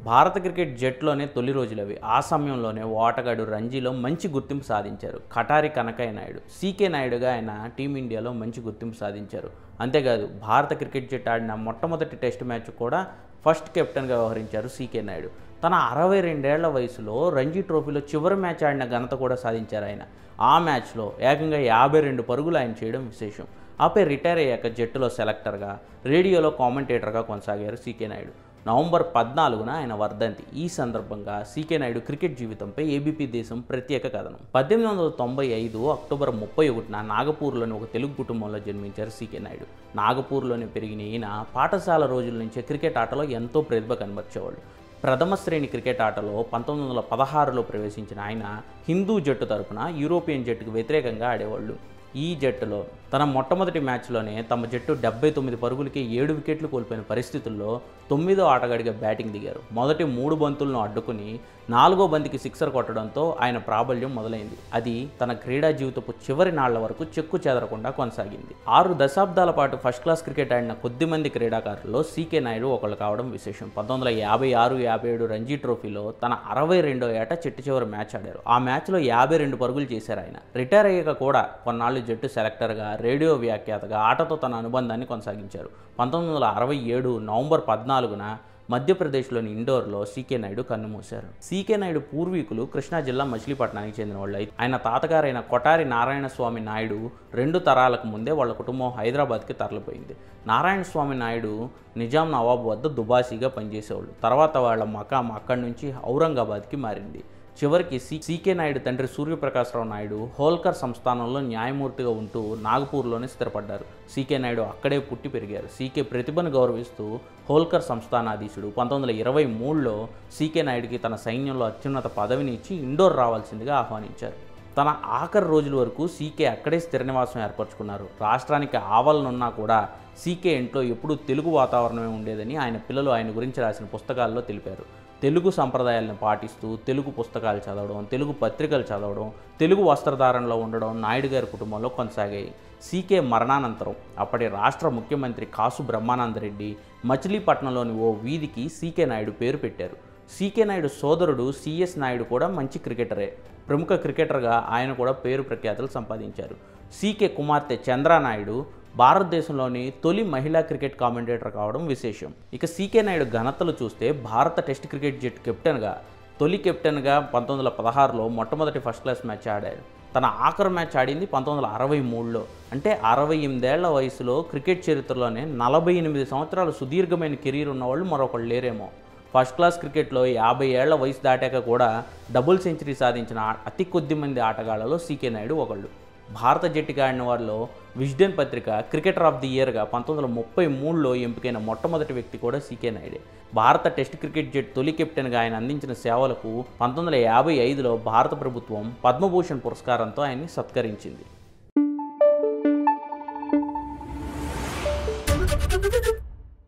భారత క్రికెట్ జట్లోనే తొలి రోజులు అవి ఆ సమయంలోనే ఓ ఆటగాడు రంజీలో మంచి గుర్తింపు సాధించారు కటారి కనకయ్య నాయుడు సీకే నాయుడుగా ఆయన టీమిండియాలో మంచి గుర్తింపు సాధించారు అంతేకాదు భారత క్రికెట్ జట్టు ఆడిన మొట్టమొదటి టెస్ట్ మ్యాచ్ కూడా ఫస్ట్ కెప్టెన్గా వ్యవహరించారు సీకే నాయుడు తన అరవై రెండేళ్ల వయసులో రంజీ ట్రోఫీలో చివరి మ్యాచ్ ఆడిన ఘనత కూడా సాధించారు ఆయన ఆ మ్యాచ్లో ఏకంగా యాభై రెండు పరుగులు ఆయన చేయడం విశేషం ఆపై రిటైర్ అయ్యాక జట్టులో సెలెక్టర్గా రేడియోలో కామెంటేటర్గా కొనసాగారు సీకే నాయుడు నవంబర్ పద్నాలుగున ఆయన వర్ధంతి ఈ సందర్భంగా సీకే నాయుడు క్రికెట్ జీవితంపై ఏబీపీ దేశం ప్రత్యేక కథనం పద్దెనిమిది వందల తొంభై ఐదు అక్టోబర్ ముప్పై ఒకటిన నాగపూర్లోని ఒక తెలుగు కుటుంబంలో జన్మించారు సీకే నాయుడు నాగపూర్లోనే పెరిగిన ఈయన పాఠశాల రోజుల నుంచే క్రికెట్ ఆటలో ఎంతో ప్రతిభ కనబర్చేవాళ్ళు ప్రథమ శ్రేణి క్రికెట్ ఆటలో పంతొమ్మిది వందల పదహారులో ప్రవేశించిన ఆయన హిందూ జట్టు తరపున యూరోపియన్ జట్టుకు వ్యతిరేకంగా ఆడేవాళ్ళు ఈ జట్టులో తన మొట్టమొదటి మ్యాచ్లోనే తమ జట్టు డెబ్బై తొమ్మిది పరుగులకి ఏడు వికెట్లు కోల్పోయిన పరిస్థితుల్లో తొమ్మిదో ఆటగాడిగా బ్యాటింగ్ దిగారు మొదటి మూడు బంతులను అడ్డుకుని నాలుగో బంతికి సిక్సర్ కొట్టడంతో ఆయన ప్రాబల్యం మొదలైంది అది తన క్రీడా జీవితపు చివరి నాళ్ల వరకు చెక్కు చెదరకుండా కొనసాగింది ఆరు దశాబ్దాల పాటు ఫస్ట్ క్లాస్ క్రికెట్ ఆడిన కొద్ది మంది క్రీడాకారుల్లో సీకే నాయుడు ఒకళ్ళు కావడం విశేషం పంతొమ్మిది వందల యాభై ఆరు యాభై ఏడు రంజీ ట్రోఫీలో తన అరవై రెండో ఏట చిట్ట చివరి మ్యాచ్ ఆడారు ఆ మ్యాచ్లో యాభై రెండు పరుగులు చేశారు ఆయన రిటైర్ అయ్యాక కూడా కొన్నాళ్ళు జట్టు సెలెక్టర్గా రేడియో వ్యాఖ్యాతగా ఆటతో తన అనుబంధాన్ని కొనసాగించారు పంతొమ్మిది వందల అరవై ఏడు నవంబర్ పద్నాలుగున మధ్యప్రదేశ్లోని ఇండోర్లో సీకే నాయుడు కన్నుమూశారు సీకే నాయుడు పూర్వీకులు కృష్ణా జిల్లా మచిలీపట్నానికి చెందిన వాళ్ళు అయితే ఆయన తాతగారైన కొటారి నారాయణ స్వామి నాయుడు రెండు తరాలకు ముందే వాళ్ళ కుటుంబం హైదరాబాద్కి తరలిపోయింది నారాయణ స్వామి నాయుడు నిజాం నవాబు వద్ద దుబాసీగా పనిచేసేవాళ్ళు తర్వాత వాళ్ళ మకాం అక్కడి నుంచి ఔరంగాబాద్కి మారింది చివరికి సి సీకే నాయుడు తండ్రి సూర్యప్రకాశ్రావు నాయుడు హోల్కర్ సంస్థానంలో న్యాయమూర్తిగా ఉంటూ నాగపూర్లోనే స్థిరపడ్డారు సీకే నాయుడు అక్కడే పుట్టి పెరిగారు సీకే ప్రతిభను గౌరవిస్తూ హోల్కర్ సంస్థానాధీశుడు పంతొమ్మిది వందల ఇరవై మూడులో సీకే నాయుడికి తన సైన్యంలో అత్యున్నత పదవిని ఇచ్చి ఇండోర్ రావాల్సిందిగా ఆహ్వానించారు తన ఆఖరి రోజుల వరకు సీకే అక్కడే స్థిర నివాసం ఏర్పరచుకున్నారు రాష్ట్రానికి ఆవలనున్నా కూడా సీకే ఇంట్లో ఎప్పుడూ తెలుగు వాతావరణమే ఉండేదని ఆయన పిల్లలు ఆయన గురించి రాసిన పుస్తకాల్లో తెలిపారు తెలుగు సంప్రదాయాలను పాటిస్తూ తెలుగు పుస్తకాలు చదవడం తెలుగు పత్రికలు చదవడం తెలుగు వస్త్రధారణలో ఉండడం నాయుడు గారి కుటుంబంలో కొనసాగాయి సీకే మరణానంతరం అప్పటి రాష్ట్ర ముఖ్యమంత్రి కాసు బ్రహ్మానందరెడ్డి మచిలీపట్నంలోని ఓ వీధికి సీకే నాయుడు పేరు పెట్టారు సీకే నాయుడు సోదరుడు సిఎస్ నాయుడు కూడా మంచి క్రికెటరే ప్రముఖ క్రికెటర్గా ఆయన కూడా పేరు ప్రఖ్యాతులు సంపాదించారు సీకే కుమార్తె చంద్రానాయుడు భారతదేశంలోని తొలి మహిళా క్రికెట్ కామెంటేటర్ కావడం విశేషం ఇక సీకే నాయుడు ఘనతలు చూస్తే భారత టెస్ట్ క్రికెట్ జట్టు కెప్టెన్గా తొలి కెప్టెన్గా పంతొమ్మిది వందల పదహారులో మొట్టమొదటి ఫస్ట్ క్లాస్ మ్యాచ్ ఆడారు తన ఆఖరి మ్యాచ్ ఆడింది పంతొమ్మిది వందల అరవై మూడులో అంటే అరవై ఎనిమిదేళ్ల వయసులో క్రికెట్ చరిత్రలోనే నలభై ఎనిమిది సంవత్సరాల సుదీర్ఘమైన కెరీర్ ఉన్నవాళ్ళు మరొకళ్ళు లేరేమో ఫస్ట్ క్లాస్ క్రికెట్లో యాభై ఏళ్ల వయసు దాటాక కూడా డబుల్ సెంచరీ సాధించిన ఆ- అతి కొద్ది మంది ఆటగాళ్లలో సీకే నాయుడు ఒకళ్ళు భారత జట్టుకి ఆడిన వారిలో విజ్డెన్ పత్రిక క్రికెటర్ ఆఫ్ ది ఇయర్గా పంతొమ్మిది వందల ముప్పై మూడులో ఎంపికైన మొట్టమొదటి వ్యక్తి కూడా సీకే నాయుడే భారత టెస్ట్ క్రికెట్ జట్టు తొలి కెప్టెన్గా ఆయన అందించిన సేవలకు పంతొమ్మిది వందల యాభై ఐదులో భారత ప్రభుత్వం పద్మభూషణ్ పురస్కారంతో ఆయన్ని సత్కరించింది